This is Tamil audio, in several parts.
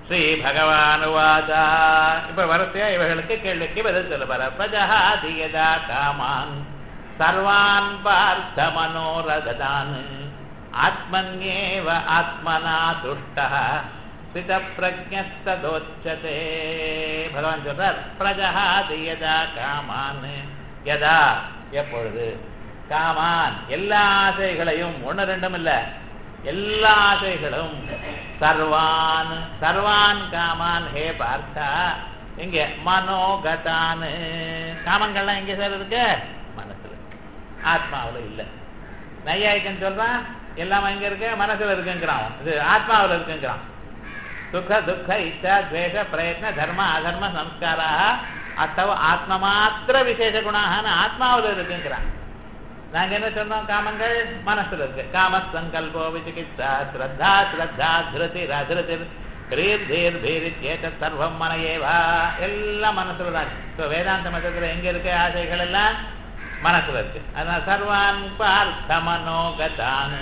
ஸ்ரீ பகவானுவாதா இப்ப வரிசையா இவர்களுக்கு கேள்விக்கு பதில் சொல்லுவார் பிரஜஹாதி யதா காமான் சர்வான் பார்த்த மனோரதான் ஆத்மன்யேவ ஆத்மனா துஷ்டः ஸ்தித பிரஜஸ்ததோச்சதே பகவான் சொல்றார் பிரஜஹாதி யதா காமான் யதா எப்பொழுது காமான் எல்லா ஆசைகளையும் ஒன்று ரெண்டும் இல்ல எல்லா ஆசைகளும் சர்வான் சர்வான் காமான் ஹே பார்த்தா இங்க மனோகதான் காமங்கள்லாம் எங்க சார் இருக்கு மனசுல ஆத்மாவுல இல்ல நையாயிக்கன் சொல்றான் எல்லாம் எங்க இருக்கு மனசுல இருக்குங்கிறான் இது ஆத்மாவுல இருக்குங்கிறான் சுக துக்க இச்சா துவேஷ பிரயத்ன தர்ம அதர்ம சம்ஸ்காரா அத்தவ ஆத்ம மாத்திர விசேஷ குணாகனு ஆத்மாவுல இருக்குங்கிறான் நாங்க என்ன சொன்னோம் காமங்கள் மனசுல இருக்கு காம சங்கல்போ விசிகிச்சா ஸ்ரத்தா ஸ்ரத்தா திருதி ரதிருதிர் கிரீர் தீர் பீர் ஏத சர்வம் மனையேவா எல்லாம் மனசுல தான் இப்போ வேதாந்த மதத்துல எங்க இருக்கு ஆசைகள் எல்லாம் மனசுல இருக்கு அதனால சர்வான் பார்த்த மனோகதான்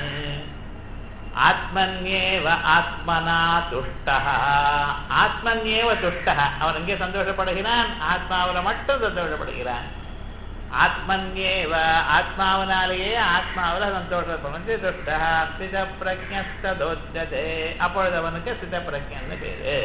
ஆத்மன்யேவ ஆத்மனா துஷ்டா ஆத்மன்யேவ துஷ்டா அவன் எங்கே சந்தோஷப்படுகிறான் ஆத்மாவில மட்டும் சந்தோஷப்படுகிறான் ஆத்மன்யேவ ஆத்மாவினாலேயே ஆத்மாவில சந்தோஷப்படும் துஷ்டா ஸ்தித பிரஜஸ்தோச்சதே அப்பொழுது அவனுக்கு ஸ்தித பிரஜன்னு பேரு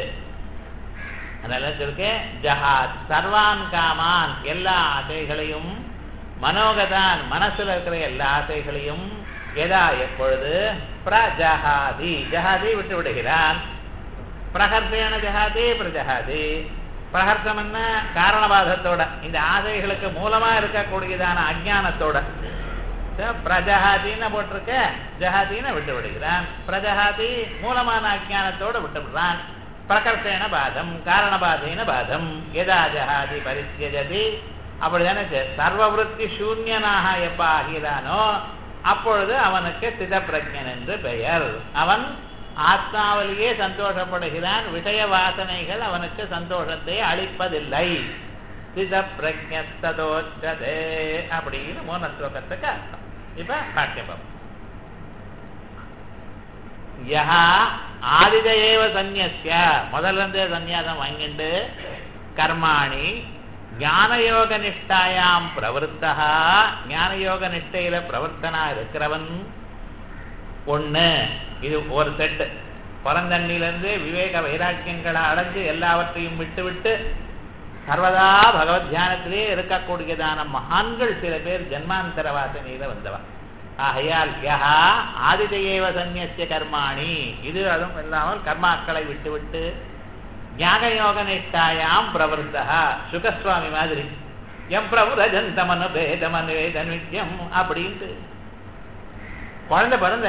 அதனால சொல்லிருக்கேன் ஜஹாத் சர்வான் காமான் எல்லா ஆசைகளையும் மனோகதான் மனசுல இருக்கிற எல்லா ஆசைகளையும் எதா எப்பொழுது பிரஜஹாதி ஜஹாதி விட்டு விடுகிறான் பிரகர்ஷேன ஜஹாதி பிரஜஹாதி பிரகர்ஷம் என்ன காரணபாதத்தோட இந்த ஆசைகளுக்கு மூலமா இருக்கக்கூடியதான அஜானத்தோட பிரஜஹாதின்னு போட்டிருக்க ஜஹாதின்னு விட்டு விடுகிறான் பிரஜஹாதி மூலமான அஜானத்தோட விட்டு விடுறான் பிரகர்ஷேன பாதம் காரணபாதேன பாதம் எதா ஜஹாதி பரித்தியஜதி அப்படிதானே சர்வவருத்தி சூன்யனாக எப்ப ஆகிறானோ அப்பொழுது அவனுக்கு சிதப்பிரஜன் என்று பெயர் அவன் ஆத்மாவிலேயே சந்தோஷப்படுகிறான் விஷய வாசனைகள் அவனுக்கு சந்தோஷத்தை அளிப்பதில்லை சித பிரஜத்ததோச்சதே அப்படின்னு மூணு ஸ்லோகத்துக்கு அர்த்தம் இப்ப பாக்கியம் யஹா ஆதிதேவ சந்நிய முதல்ல இருந்தே சந்நியாசம் வாங்கிண்டு கர்மாணி ஞானயோக நிஷ்டாயாம் பிரவருத்தா ஞானயோக நிஷ்டையில பிரவர்த்தனா இருக்கிறவன் ஒண்ணு இது ஒரு செட்டு பிறந்தண்ணிலிருந்து விவேக வைராக்கியங்களை அடைஞ்சு எல்லாவற்றையும் விட்டு விட்டு சர்வதா பகவத் தியானத்திலே இருக்கக்கூடியதான மகான்கள் சில பேர் ஜென்மாந்தர வாசனையில வந்தவன் ஆகையால் யஹா ஆதிதேவ சந்நிய கர்மாணி இது அதுவும் இல்லாமல் கர்மாக்களை விட்டு விட்டு ஞானயோக நிஷ்டாயாம் பிரவருத்தா சுகஸ்வாமி மாதிரி எம் பிரபுரஜந்தமனு பேதமனு வேத நித்தியம் அப்படின்ட்டு குழந்தை பிறந்த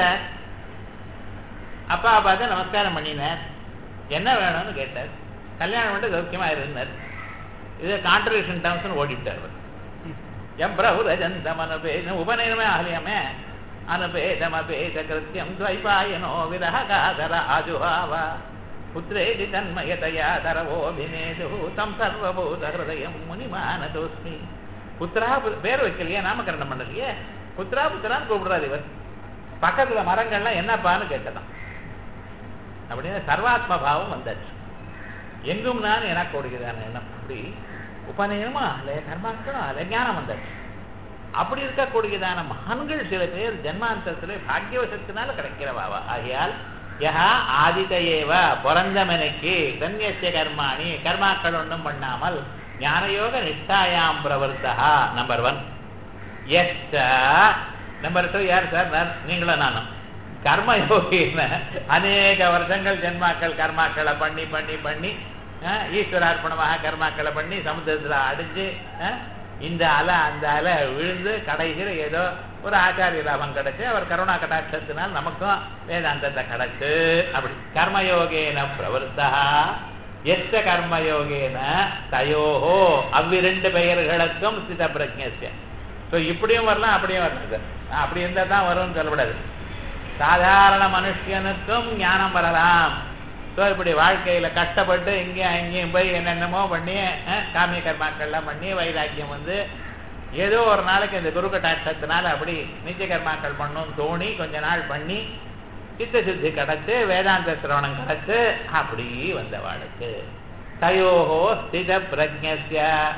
அப்பா பார்த்து நமஸ்காரம் பண்ணினார் என்ன வேணும்னு கேட்டார் கல்யாணம் பண்ணி சௌக்கியமா இருந்தார் இது கான்ட்ரிபியூஷன் டேர்ம்ஸ் ஓடிட்டார் அவர் எம் பிரபுரஜந்தம் அனுபேதம் உபநயனமே ஆகலையாமே அனுபேதம் அபேத கிருத்தியம் துவைபாயனோ விரக காதர ஆஜுஹாவா புத்திரேதி தன்மயதயா தரவோபிநேது தம் சர்வபூத ஹிருதயம் முனிமானதோஸ்மி புத்திரா பேர் வைக்கலையே நாமகரணம் பண்ணலையே புத்திரா புத்திரான்னு கூப்பிடுறாரு இவர் பக்கத்துல மரங்கள்லாம் என்னப்பான்னு கேட்டதான் அப்படின்னு சர்வாத்ம பாவம் வந்தாச்சு எங்கும் நான் எனக்கு கொடுக்கிறான் எண்ணம் அப்படி உபநயனமும் ஆகல கர்மாக்களும் ஆகல ஞானம் வந்தாச்சு அப்படி இருக்கக்கூடியதான மகான்கள் சில பேர் ஜென்மாந்தரத்திலே பாக்கியவசத்தினால கிடைக்கிறவாவா ஆகையால் யஹா ஆதிதயேவ பிறந்தமனுக்கு சன்னியசிய கர்மாணி கர்மாக்கள் ஒன்றும் பண்ணாமல் ஞானயோக நிஷ்டாயாம் பிரவர்த்தா number one yes number two யார் சார் நீங்களும் நானும் கர்மயோகின அநேக வருஷங்கள் ஜென்மாக்கள் கர்மாக்களை பண்ணி பண்ணி பண்ணி ஈஸ்வரார்ப்பணமாக கர்மாக்களை பண்ணி சமுத்திரத்தில் அடிஞ்சு இந்த அலை அந்த அலை விழுந்து கடைசியில் ஏதோ ஒரு ஆச்சாரிய லாபம் கிடைச்சு அவர் கருணா கடாட்சத்தினால் நமக்கும் வேதாந்தத்தை கிடைச்சு அப்படி கர்மயோகேன பிரவருத்தா எத்த கர்மயோகேன தயோஹோ அவ்விரண்டு பெயர்களுக்கும் ஸ்தித பிரஜ்யசிய ஸோ இப்படியும் வரலாம் அப்படியும் வரலாம் சார் அப்படி இருந்தால் தான் வரும்னு சொல்லக்கூடாது சாதாரண மனுஷனுக்கும் ஞானம் வரலாம் ஸோ இப்படி வாழ்க்கையில கஷ்டப்பட்டு இங்கேயும் அங்கேயும் போய் என்னென்னமோ பண்ணி காமிய கர்மாக்கள்லாம் பண்ணி வைராக்கியம் வந்து ஏதோ ஒரு நாளைக்கு இந்த குரு கட்டாட்சத்தினால அப்படி நித்திய கர்மாக்கள் பண்ணும் தோணி கொஞ்ச நாள் பண்ணி சித்த சித்தி கிடைச்சு வேதாந்த சிரவணம் கிடைச்சு அப்படி வந்தவாளுக்கு தயோகோ ஸ்தித பிரஜ்ய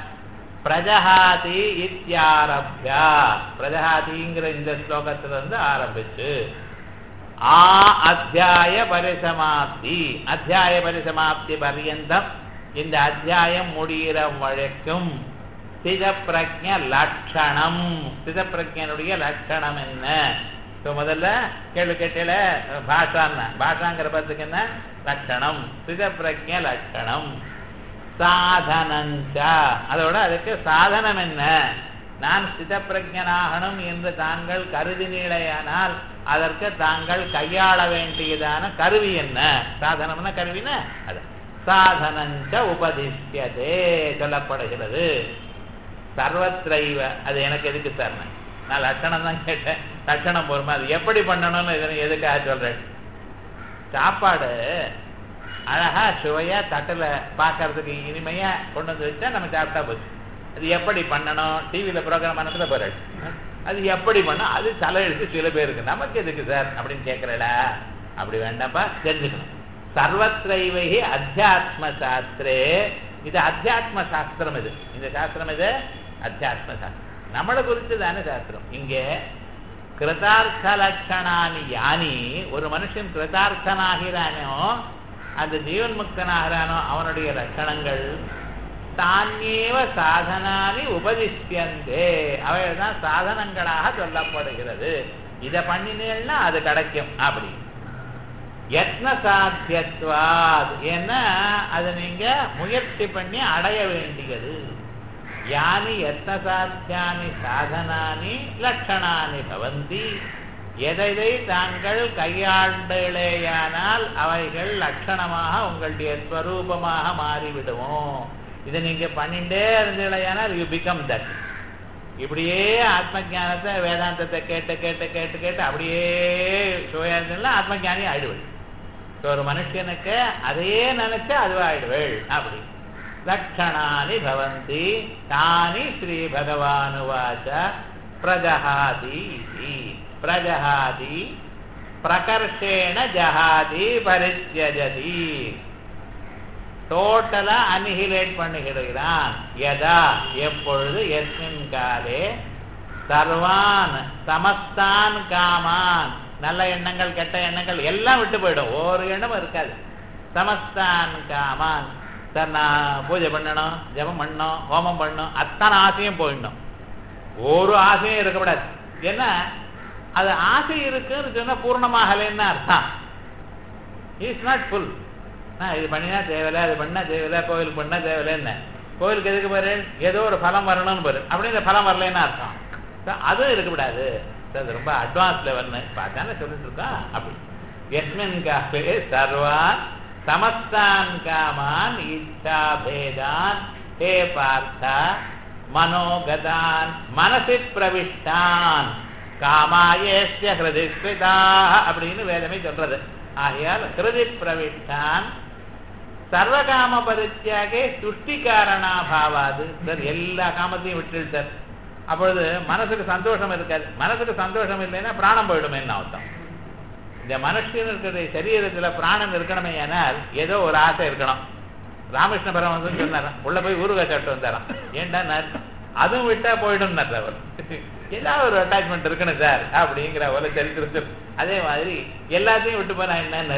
பிரஜஹாதி இத்தியாரப்யா பிரஜஹாதிங்கிற இந்த ஸ்லோகத்துல இருந்து ஆரம்பிச்சு ஆ அத்தியாய பரிசமாப்தி அத்தியாய பரிசமாப்தி பர்யந்தம் இந்த அத்தியாயம் முடிகிற வழக்கும் ஸ்திதப்பிரஜ லட்சணம் ஸ்திதப்பிரஜனுடைய லட்சணம் என்ன ஸோ முதல்ல கேள்வி கேட்டல பாஷான்னா பாஷாங்கிற பதத்துக்கு என்ன லட்சணம் ஸ்திதப்பிரஜ லட்சணம் சாதனஞ்ச அதோட அதுக்கு சாதனம் என்ன நான் ஸ்திதப்பிரஜனாகணும் என்று தாங்கள் கருதினீழையானால் அதற்கு தாங்கள் கையாள வேண்டியதான கருவி என்ன சாதனம்னா கருவினா அது சாதனஞ்ச உபதிஷ்யதே சொல்லப்படுகிறது சர்வத்ரைவ அது எனக்கு எதுக்கு சார் நான் லட்சணம் தான் கேட்டேன் லட்சணம் போருமா அது எப்படி பண்ணணும்னு இதனை எதுக்காக சொல்றேன் சாப்பாடு அழகா சுவையா தட்டில் பார்க்கறதுக்கு இனிமையா கொண்டு வந்து வச்சா நம்ம சாப்பிட்டா போச்சு அது எப்படி பண்ணணும் டிவியில் ப்ரோக்ராம் பண்ணத்துல போறாள் அது எப்படி பண்ணும் அது தலையெழுத்து சில பேருக்கு நமக்கு எதுக்கு சார் அப்படின்னு கேட்கறடா அப்படி வேண்டாம்ப்பா தெரிஞ்சுக்கணும் சர்வத்ரைவைகி அத்தியாத்ம சாஸ்திரே இது அத்தியாத்ம சாஸ்திரம் இது இந்த சாஸ்திரம் இது அத்தியாத்ம சாஸ்திரம் நம்மளை குறித்து தானே சாஸ்திரம் இங்கே கிருதார்த்த லட்சணானி யானி ஒரு மனுஷன் கிருதார்த்தனாகிறானோ அந்த ஜீவன் முக்தனாகிறானோ அவனுடைய லட்சணங்கள் தானேவ சாதனானி உபதிஷ்யந்தே அவைகள் தான் சாதனங்களாக சொல்லப்படுகிறது இதை பண்ணினேன்னா அது கிடைக்கும் அப்படி யத்ன சாத்தியத்வாத் ஏன்னா அதை நீங்க முயற்சி பண்ணி அடைய வேண்டியது யானி யத்ன சாத்தியானி சாதனானி லட்சணானி பவந்தி எதை தாங்கள் கையாண்டேயானால் அவைகள் லட்சணமாக உங்களுடைய ஸ்வரூபமாக மாறிவிடுவோம் இதை நீங்க பண்ணிட்டே இருந்தீங்களேயானால் யூ பிகம் தட் இப்படியே ஆத்ம ஜானத்தை வேதாந்தத்தை கேட்டு கேட்டு கேட்டு கேட்டு அப்படியே சுவையா இருந்தீங்கன்னா ஆத்ம ஜானி ஆயிடுவள் ஸோ ஒரு மனுஷனுக்கு அதையே நினைச்சா அதுவாயிடுவள் அப்படி லட்சணானி பவந்தி தானி ஸ்ரீ பகவானுவாச்ச பிரஜஹாதி பிரஜஹாதி பிரகர்ஷேண ஜஹாதி பரித்யஜதி டோட்டலா அனிஹிலேட் பண்ணுகிறான் எதா எப்பொழுது எஸ்மின் காலே சர்வான் சமஸ்தான் காமான் நல்ல எண்ணங்கள் கெட்ட எண்ணங்கள் எல்லாம் விட்டு போயிடும் ஒரு எண்ணமும் இருக்காது சமஸ்தான் காமான் சார் நான் பூஜை பண்ணணும் ஜபம் பண்ணணும் ஹோமம் பண்ணணும் அத்தனை ஆசையும் போயிடணும் ஒரு ஆசையும் இருக்கக்கூடாது ஏன்னா அது ஆசை இருக்குன்னு சொன்னா பூர்ணமாகலைன்னு அர்த்தம் இட்ஸ் நாட் ஃபுல் நான் இது பண்ணினா தேவையில்ல அது பண்ணா தேவையில்ல கோவிலுக்கு பண்ணா தேவையில்ல என்ன கோவிலுக்கு எதுக்கு பாரு ஏதோ ஒரு பலம் வரணும்னு பாரு அப்படி இந்த பலம் வரலன்னு அர்த்தம் அதுவும் இருக்கக்கூடாது அது ரொம்ப அட்வான்ஸ் லெவல்னு பார்த்தானே சொல்லிட்டு இருக்கோம் அப்படி எஸ்மின் காப்பே சர்வான் சமஸ்தான் காமான் இச்சா பேதான் ஹே பார்த்தா மனோகதான் மனசி பிரவிஷ்டான் காமாயேஸ்ய ஹிருதி அப்படின்னு வேதமே சொல்றது ஆகையால் ஹிருதி பிரவிஷ்டான் சர்வகாம பரித்தியாகே சுஷ்டி காரணாபாவாது சார் எல்லா காமத்தையும் விட்டுட்டார் அப்பொழுது மனசுக்கு சந்தோஷம் இருக்காது மனசுக்கு சந்தோஷம் இல்லைன்னா பிராணம் போயிடுமே என்ன அர்த்தம் இந்த மனுஷன் இருக்கிற சரீரத்துல பிராணம் இருக்கணுமே ஏனால் ஏதோ ஒரு ஆசை இருக்கணும் ராமகிருஷ்ண பரமஹம்சன் சொன்னார் உள்ள போய் ஊருகா சாப்பிட்டு வந்தாராம் ஏன்டா அதுவும் விட்டா போயிடும் அவர் ஏதாவது ஒரு அட்டாச்மெண்ட் இருக்கணும் சார் அப்படிங்கிற ஒரு சரித்திரம் அதே மாதிரி எல்லாத்தையும் விட்டு போனா என்ன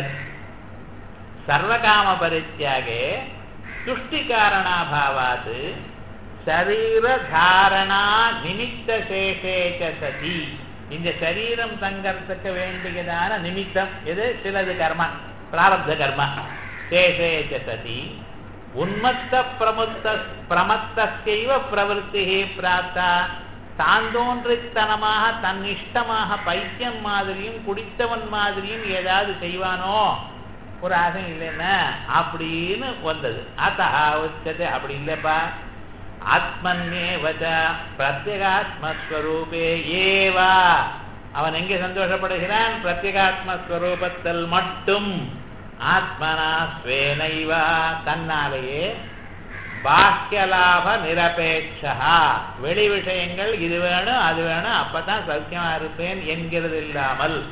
சர்வகாம பரித்தியாகே சுஷ்டி காரணாபாவாது சரீர தாரணா நிமித்த சேஷேச்ச சதி இந்த சரீரம் தங்கறதுக்கு வேண்டியதான நிமித்தம் எது சிலது கர்மா பிராரப்த கர்மா சேஷேச்ச சதி உன்மத்த பிரமுத்த பிரமத்தைவ பிரவருத்தி பிராப்தா தாந்தோன்றித்தனமாக தன் இஷ்டமாக பைத்தியம் மாதிரியும் குடித்தவன் மாதிரியும் ஏதாவது செய்வானோ ஒரு ஆசை இல்லைன்னா அப்படின்னு வந்தது அத்தா உச்சது அப்படி இல்லப்பா ஆத்மன்யேவச்ச பிரத்யேகாத்மஸ்வரூபே ஏவா அவன் எங்கே சந்தோஷப்படுகிறான் பிரத்யேகாத்மஸ்வரூபத்தில் மட்டும் ஆத்மனா ஸ்வேனைவா தன்னாலேயே பாக்கியலாப நிரபேட்சா வெளி விஷயங்கள் இது வேணும் அது வேணும் அப்பதான் சௌக்கியமா இருப்பேன் என்கிறது இல்லாமல்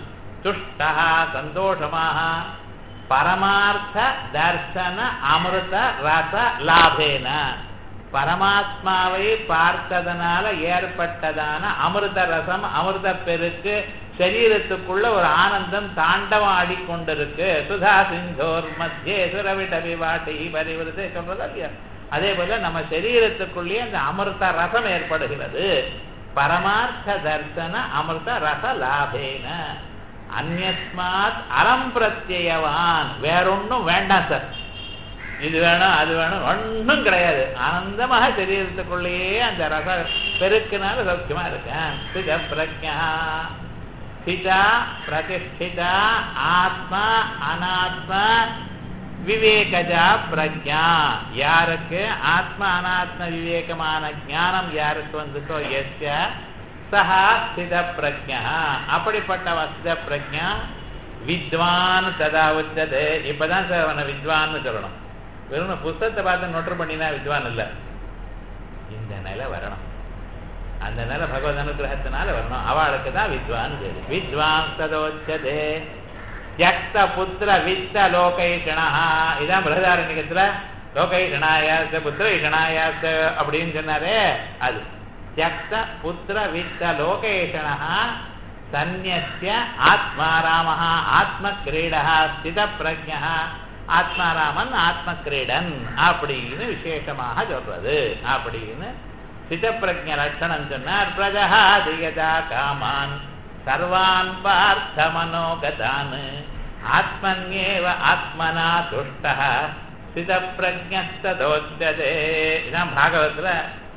துஷ்டா சந்தோஷமாக பரமார்த்த தர்சன அமிர்த ரச லாபேன பரமாத்மாவை பார்த்ததனால ஏற்பட்டதான அமிர்த ரசம் அமிர்த பெருக்கு சரீரத்துக்குள்ள ஒரு ஆனந்தம் தாண்டவம் ஆடிக்கொண்டிருக்கு சுதா சிந்தோர் மத்தியே சுரவிட விவாட்டி பரிவிரதே சொல்றதா இல்லையா அதே போல நம்ம சரீரத்துக்குள்ளேயே அந்த அமிர்த ரசம் ஏற்படுகிறது பரமார்த்த தர்சன அமிர்த ரச லாபேன அந்நஸ்மாத் அறம் பிரத்யவான் வேறொன்னும் வேண்டாம் சார் இது வேணும் அது வேணும் ஒன்றும் கிடையாது ஆனந்தமாக சரீரத்துக்குள்ளேயே அந்த ரச பெருக்கினால சௌக்கியமா இருக்கேன் சித பிரஜா ஸ்திதா பிரதிஷ்டிதா ஆத்மா அனாத்மா விவேகஜா பிரஜா யாருக்கு ஆத்ம அனாத்ம விவேகமான ஞானம் யாருக்கு வந்துட்டோ எஸ்ய சஹா ஸ்தித பிரஜா அப்படிப்பட்ட ஸ்தித பிரஜா வித்வான் ததா உச்சது இப்பதான் சார் அவனை வித்வான்னு சொல்லணும் வெறும் புஸ்தகத்தை பார்த்து நொற்று பண்ணினா வித்வான் இல்லை இந்த நிலை வரணும் அந்த நிலை பகவத் அனுகிரகத்தினால வரணும் அவளுக்கு தான் வித்வான் பேரு வித்வான் ததோச்சதே யக்த புத்திர வித்த லோகைஷணா இதான் பிரதாரண்யத்துல லோகைஷணாயாச புத்திர இஷணாயாச அப்படின்னு சொன்னாரே அது யக்த புத்திர வித்த லோகேஷணா சந்நிய ஆத்மாராம ஆத்ம கிரீடா ஸ்தித பிரஜா ஆத்மாராமன் ஆத்ம கிரீடன் அப்படின்னு விசேஷமாக சொல்றது அப்படின்னு சிதப்பிரஜ லட்சணம் சொன்னார் பிரஜகாதிகதா காமான் சர்வான் பார்த்த மனோகதான் ஆத்மன்யேவ ஆத்மனா துஷ்ட சிதப்பிரஜஸ்ததோச்சதே இதான் பாகவத்துல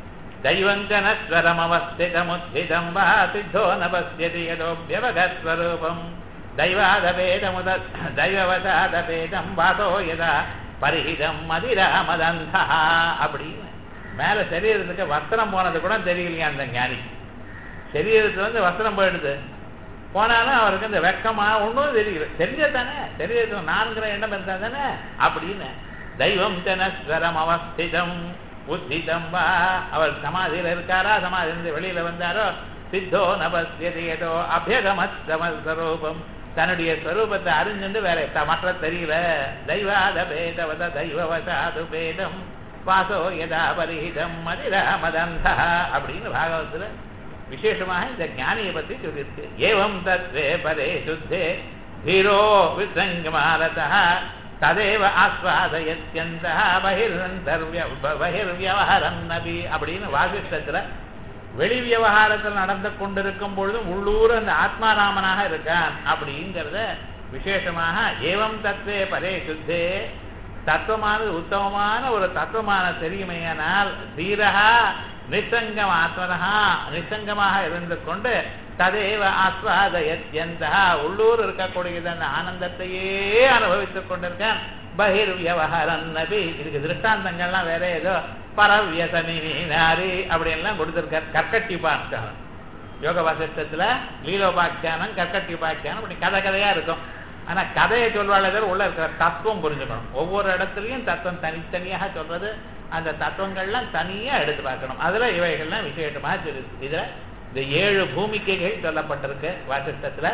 दैवञ्जनस्वरमवस्थितमुद्धितं वा सिद्धो न पश्यति यदोऽभ्यवगस्वरूपम् दैवादपेदमुद दैववशादपेदं वासो यदा பரிஹிதம் மதிராமதந்தா அப்படின்னு மேல சரீரத்துக்கு வஸ்திரம் போனது கூட தெரியலையா அந்த ஞானி சரீரத்துல வந்து வஸ்திரம் போயிடுது போனாலும் அவருக்கு இந்த வெக்கமா ஒன்றும் தெரியல தெரிஞ்சது தானே சரீரத்துல நான்கிற எண்ணம் இருந்தா தானே அப்படின்னு தெய்வம் ஜனஸ்வரம் அவஸ்திதம் உத்திதம் வா அவர் சமாதியில இருக்காரா சமாதி இருந்து வெளியில வந்தாரோ சித்தோ நபஸ்யதி ஏதோ அபியகமஸ்தமஸ்வரூபம் தன்னுடைய ஸ்வரூபத்தை அறிஞ்சுண்டு வேற த- மற்ற தெரியல தெய்வாத பேதவத தெய்வவசாது பேதம் வாசோ யதா பரிஹிதம் மதிராமதந்தா அப்படின்னு பாகவத்துல விசேஷமாக இந்த ஞானியை பத்தி சொல்லியிருக்கு ஏவம் தத்வே பரே சுத்தே தீரோ விசங்கமாரதா ததேவ ஆஸ்வாதயத்யந்த பகிர்ந்தர்விய பகிர்வியவஹரம் நபி அப்படின்னு வாசிஷ்டத்துல வெளி விவகாரத்தில் நடந்து கொண்டிருக்கும் பொழுதும் உள்ளூர் அந்த ஆத்மாராமனாக இருக்கான் அப்படிங்கிறத விசேஷமாக ஏவம் தத்வே பரே சுத்தே தத்துவமானது உத்தமமான ஒரு தத்துவமான தெரியுமையானால் தீரகா நிசங்கம் ஆத்மனஹா நிசங்கமாக இருந்து கொண்டு ததேவ ஆஸ்வாதயத்யந்தா உள்ளூர் இருக்கக்கூடியது அந்த ஆனந்தத்தையே அனுபவித்துக் கொண்டிருக்கான் பகிர் வியவஹரன் நபி இதுக்கு திருஷ்டாந்தங்கள்லாம் வேற ஏதோ பரவியசனி நாரி அப்படின்லாம் கொடுத்திருக்கார் கற்கட்டி பாக்கியானம் யோக வாசிஷ்டத்துல லீலோபாக்கியானம் கற்கட்டி பாக்கியானம் அப்படி கதை கதையா இருக்கும் ஆனா கதையை சொல்வாளே தவிர உள்ள இருக்கிற தத்துவம் புரிஞ்சுக்கணும் ஒவ்வொரு இடத்துலயும் தத்துவம் தனித்தனியாக சொல்றது அந்த தத்துவங்கள்லாம் தனியா எடுத்து பார்க்கணும் அதுல இவைகள்லாம் விசேஷமாக சொல்லிருக்கு இதுல இந்த ஏழு பூமிக்கைகள் சொல்லப்பட்டிருக்கு வாசிஷ்டத்துல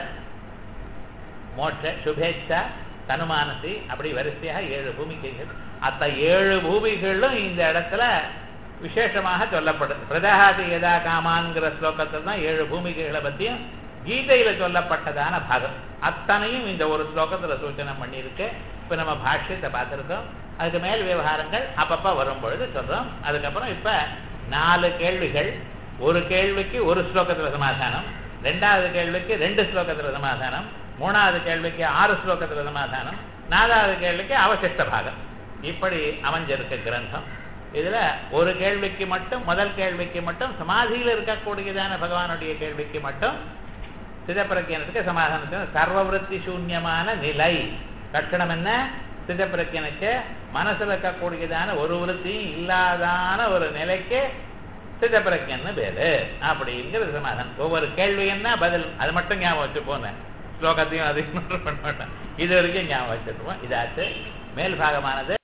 மோட்ச சுபேட்சா தனுமானசி அப்படி வரிசையாக ஏழு பூமிக்கைகள் அத்த ஏழு பூமிகளும் இந்த இடத்துல விசேஷமாக சொல்லப்படுது பிரதகாதி யதா காமான்கிற ஸ்லோகத்தில் தான் ஏழு பூமிகைகளை பத்தியும் கீதையில சொல்லப்பட்டதான பாகம் அத்தனையும் இந்த ஒரு ஸ்லோகத்துல சூச்சனை பண்ணியிருக்கு இப்ப நம்ம பாஷ்யத்தை பார்த்திருக்கோம் அதுக்கு மேல் விவகாரங்கள் அப்பப்ப வரும் பொழுது சொல்றோம் அதுக்கப்புறம் இப்ப நாலு கேள்விகள் ஒரு கேள்விக்கு ஒரு ஸ்லோகத்துல சமாதானம் ரெண்டாவது கேள்விக்கு ரெண்டு ஸ்லோகத்துல சமாதானம் மூணாவது கேள்விக்கு ஆறு ஸ்லோகத்துல சமாதானம் நாலாவது கேள்விக்கு அவசிஷ்ட பாகம் இப்படி அமைஞ்சிருக்கு கிரந்தம் இதுல ஒரு கேள்விக்கு மட்டும் முதல் கேள்விக்கு மட்டும் சமாதியில் இருக்கக்கூடியதான பகவானுடைய கேள்விக்கு மட்டும் சிதப்பிரக்கியனுக்கு சமாதானத்தில் சர்வவிருத்தி சூன்யமான நிலை லட்சணம் என்ன சிதப்பிரக்கியனுக்கு மனசுல இருக்கக்கூடியதான ஒரு விருத்தியும் இல்லாதான ஒரு நிலைக்கு சிதப்பிரக்கியன்னு பேரு அப்படிங்கிற சமாதானம் ஒவ்வொரு கேள்வி என்ன பதில் அது மட்டும் ஞாபகம் வச்சு போனேன் ஸ்லோகத்தையும் அதையும் பண்ண மாட்டேன் இது வரைக்கும் ஞாபகம் வச்சுருப்போம் இதாச்சு மேல் பாகமானது